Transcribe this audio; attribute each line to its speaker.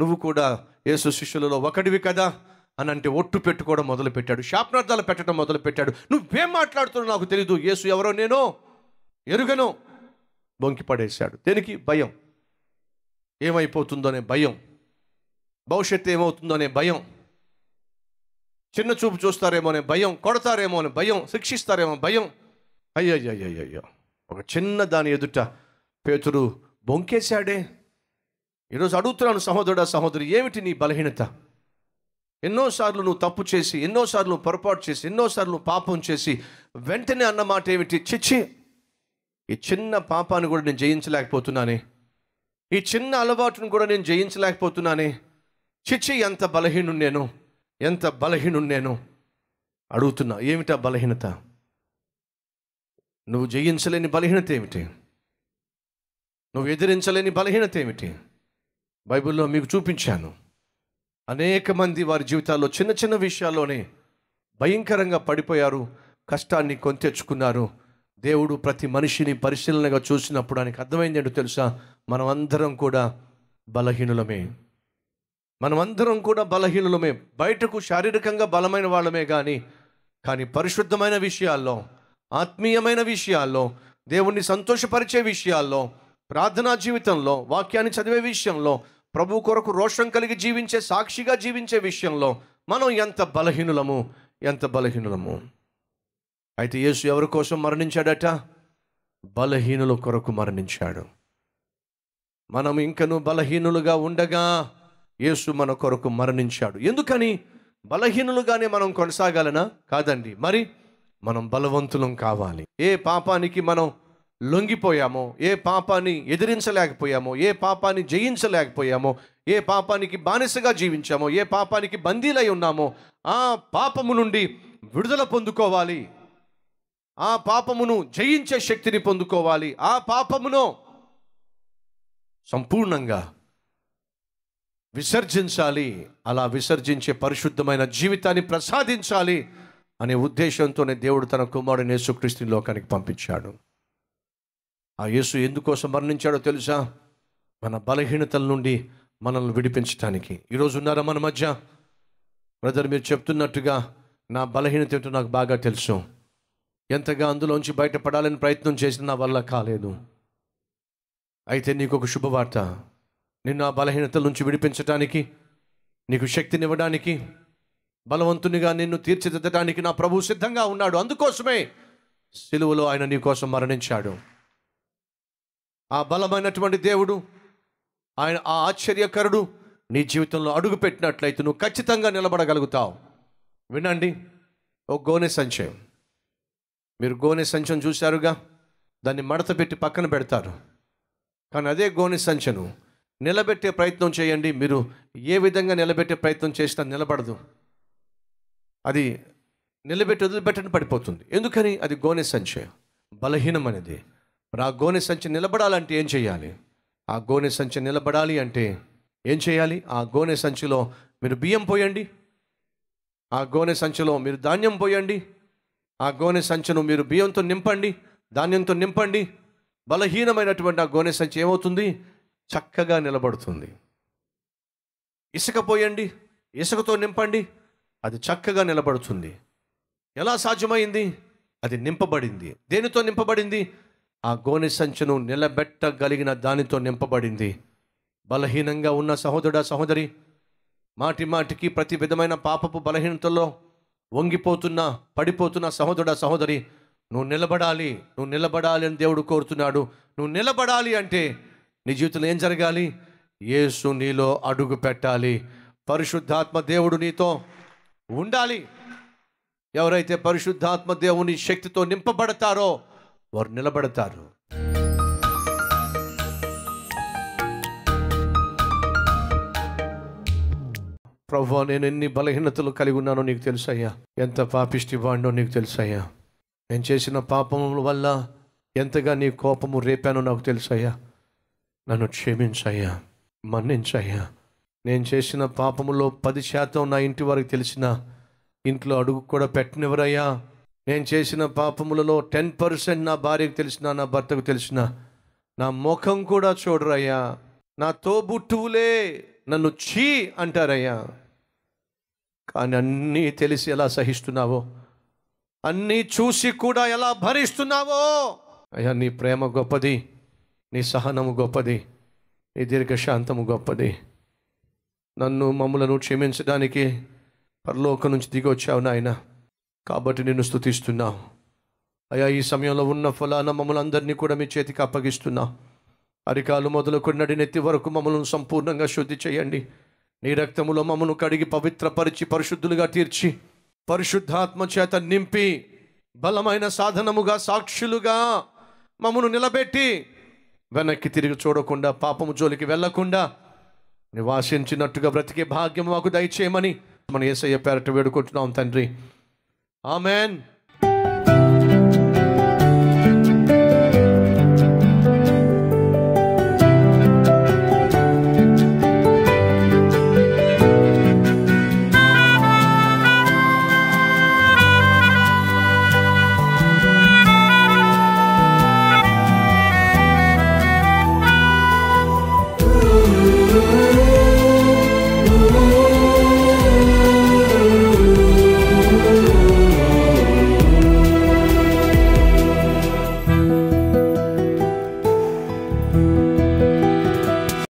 Speaker 1: నువ్వు కూడా యేసు శిష్యులలో ఒకటివి కదా అని అంటే ఒట్టు పెట్టుకోవడం మొదలుపెట్టాడు శాపనార్థాలు పెట్టడం మొదలుపెట్టాడు నువ్వేం మాట్లాడుతున్నావు నాకు తెలీదు యేసు ఎవరో నేను ఎరుగను బొంకి పడేశాడు దేనికి భయం ఏమైపోతుందో అనే భయం భవిష్యత్తు ఏమవుతుందో అనే భయం చిన్న చూపు చూస్తారేమో అనే భయం కొడతారేమో అనే భయం శిక్షిస్తారేమో భయం అయ్యయ్యయ్యయ్యో ఒక చిన్న దాని ఎదుట పేతురు బొంకేశాడే ఈరోజు అడుగుతున్నాను సహోదరుడా సహోదరి ఏమిటి నీ బలహీనత ఎన్నోసార్లు నువ్వు తప్పు చేసి ఎన్నోసార్లు నువ్వు పొరపాటు చేసి ఎన్నోసార్లు నువ్వు పాపం చేసి వెంటనే అన్న మాట ఏమిటి చిచ్చి ఈ చిన్న పాపాన్ని కూడా నేను జయించలేకపోతున్నానే ఈ చిన్న అలవాటును కూడా నేను జయించలేకపోతున్నానే చిచ్చి ఎంత బలహీను నేను ఎంత బలహీను నేను అడుగుతున్నా ఏమిటా బలహీనత నువ్వు జయించలేని బలహీనత ఏమిటి నువ్వు ఎదిరించలేని బలహీనత ఏమిటి బైబిల్లో మీకు చూపించాను అనేక మంది వారి జీవితాల్లో చిన్న చిన్న విషయాల్లోనే భయంకరంగా పడిపోయారు కష్టాన్ని కొని తెచ్చుకున్నారు దేవుడు ప్రతి మనిషిని పరిశీలనగా చూసినప్పుడు ఆయనకు అర్థమైంది ఏంటో తెలుసా మనమందరం కూడా బలహీనులమే మనమందరం కూడా బలహీనులమే బయటకు శారీరకంగా బలమైన వాళ్ళమే కానీ కానీ పరిశుద్ధమైన విషయాల్లో ఆత్మీయమైన విషయాల్లో దేవుణ్ణి సంతోషపరిచే విషయాల్లో ప్రార్థనా జీవితంలో వాక్యాన్ని చదివే విషయంలో ప్రభు కొరకు రోషం కలిగి జీవించే సాక్షిగా జీవించే విషయంలో మనం ఎంత బలహీనులము ఎంత బలహీనులము అయితే యేసు ఎవరి కోసం మరణించాడట బలహీనుల కొరకు మరణించాడు మనం ఇంకను బలహీనులుగా ఉండగా యేసు మన కొరకు మరణించాడు ఎందుకని బలహీనులుగానే మనం కొనసాగాలనా కాదండి మరి మనం బలవంతులం కావాలి ఏ పాపానికి మనం లొంగిపోయామో ఏ పాపాన్ని ఎదిరించలేకపోయామో ఏ పాపాన్ని జయించలేకపోయామో ఏ పాపానికి బానిసగా జీవించామో ఏ పాపానికి బందీలై ఉన్నామో ఆ పాపము నుండి విడుదల పొందుకోవాలి ఆ పాపమును జయించే శక్తిని పొందుకోవాలి ఆ పాపమును సంపూర్ణంగా విసర్జించాలి అలా విసర్జించే పరిశుద్ధమైన జీవితాన్ని ప్రసాదించాలి అనే ఉద్దేశంతోనే దేవుడు తన కుమారుని యేసుక్రీస్తుని లోకానికి పంపించాడు ఆ యేసు ఎందుకోసం మరణించాడో తెలుసా మన బలహీనతల నుండి మనల్ని విడిపించడానికి ఈరోజు ఉన్నారా మన మధ్య బ్రదర్ మీరు చెప్తున్నట్టుగా నా బలహీనత ఏంటో నాకు బాగా తెలుసు ఎంతగా అందులోంచి బయటపడాలని ప్రయత్నం చేసిన నా వల్ల కాలేదు అయితే నీకు ఒక శుభవార్త నిన్ను ఆ బలహీనతల నుంచి విడిపించడానికి నీకు శక్తినివ్వడానికి బలవంతునిగా నిన్ను తీర్చిదిద్దడానికి నా ప్రభు సిద్ధంగా ఉన్నాడు అందుకోసమే సిలువలో ఆయన నీ కోసం మరణించాడు ఆ బలమైనటువంటి దేవుడు ఆయన ఆ ఆశ్చర్యకరుడు నీ జీవితంలో అడుగు పెట్టినట్లయితే నువ్వు ఖచ్చితంగా నిలబడగలుగుతావు వినండి ఓ గోనె సంచయం మీరు గోనె సంచం చూశారుగా దాన్ని మడత పెట్టి పక్కన పెడతారు కానీ అదే గోనె సంచను నిలబెట్టే ప్రయత్నం చేయండి మీరు ఏ విధంగా నిలబెట్టే ప్రయత్నం చేసినా నిలబడదు అది నిలబెట్టి వదిలిపెట్టని పడిపోతుంది ఎందుకని అది గోనె సంచ బలహీనం అనేది మరి ఆ గోనె సంచి నిలబడాలంటే ఏం చేయాలి ఆ గోనె సంచి నిలబడాలి అంటే ఏం చేయాలి ఆ గోనె సంచిలో మీరు బియ్యం పోయండి ఆ గోనె సంచిలో మీరు ధాన్యం పోయండి ఆ గోనె సంచును మీరు బియ్యంతో నింపండి ధాన్యంతో నింపండి బలహీనమైనటువంటి ఆ గోనె సంచి ఏమవుతుంది చక్కగా నిలబడుతుంది ఇసుక పోయండి ఇసుకతో నింపండి అది చక్కగా నిలబడుతుంది ఎలా సాధ్యమైంది అది నింపబడింది దేనితో నింపబడింది ఆ గోనె సంచును నిలబెట్టగలిగిన దానితో నింపబడింది బలహీనంగా ఉన్న సహోదరుడా సహోదరి మాటి మాటికి ప్రతి విధమైన పాపపు బలహీనతలో వంగిపోతున్న పడిపోతున్న సహోదరుడా సహోదరి నువ్వు నిలబడాలి నువ్వు నిలబడాలి అని దేవుడు కోరుతున్నాడు నువ్వు నిలబడాలి అంటే నీ జీవితంలో ఏం జరగాలి యేసు నీలో అడుగు పెట్టాలి పరిశుద్ధాత్మ దేవుడు నీతో ఉండాలి ఎవరైతే పరిశుద్ధాత్మ దేవుని శక్తితో నింపబడతారో వారు నిలబడతారు ప్రభు నేను ఎన్ని బలహీనతలు కలిగి ఉన్నానో నీకు తెలుసయ్యా ఎంత పాపిష్టి వాడినో నీకు తెలుసయ్యా నేను చేసిన పాపముల వల్ల ఎంతగా నీ కోపము రేపానో నాకు తెలుసయ్యా నన్ను క్షమించయ్యా మన్నించయ్యా నేను చేసిన పాపములో పది శాతం నా ఇంటి వారికి తెలిసిన ఇంట్లో అడుగు కూడా పెట్టనివ్వరయ్యా నేను చేసిన పాపములలో టెన్ పర్సెంట్ నా భార్యకు తెలిసిన నా భర్తకు తెలిసిన నా ముఖం కూడా చూడరయ్యా నా తోబుట్టువులే నన్ను చీ అంటారయ్యా కానీ అన్నీ తెలిసి ఎలా సహిస్తున్నావో అన్నీ చూసి కూడా ఎలా భరిస్తున్నావో అయ్యా నీ ప్రేమ గొప్పది నీ సహనము గొప్పది నీ దీర్ఘశాంతము గొప్పది నన్ను మమ్మలను క్షమించడానికి పరలోకం నుంచి దిగి వచ్చావు నాయన కాబట్టి నిన్ను స్తుతిస్తున్నావు అయ్యా ఈ సమయంలో ఉన్న ఫలాన మమ్మల్ని అందరినీ కూడా మీ చేతికి అప్పగిస్తున్నా అరికాలు మొదలుకొని నడి నెత్తి వరకు మమ్మల్ని సంపూర్ణంగా శుద్ధి చేయండి నీ రక్తములో మమ్మను కడిగి పవిత్రపరిచి పరిశుద్ధులుగా తీర్చి పరిశుద్ధాత్మ చేత నింపి బలమైన సాధనముగా సాక్షులుగా మమ్మను నిలబెట్టి వెనక్కి తిరిగి చూడకుండా పాపము జోలికి వెళ్లకుండా నివాసించినట్టుగా బ్రతికే భాగ్యం మాకు దయచేయమని మన ఏసయ్య పేరట వేడుకుంటున్నాం తండ్రి ఆమెన్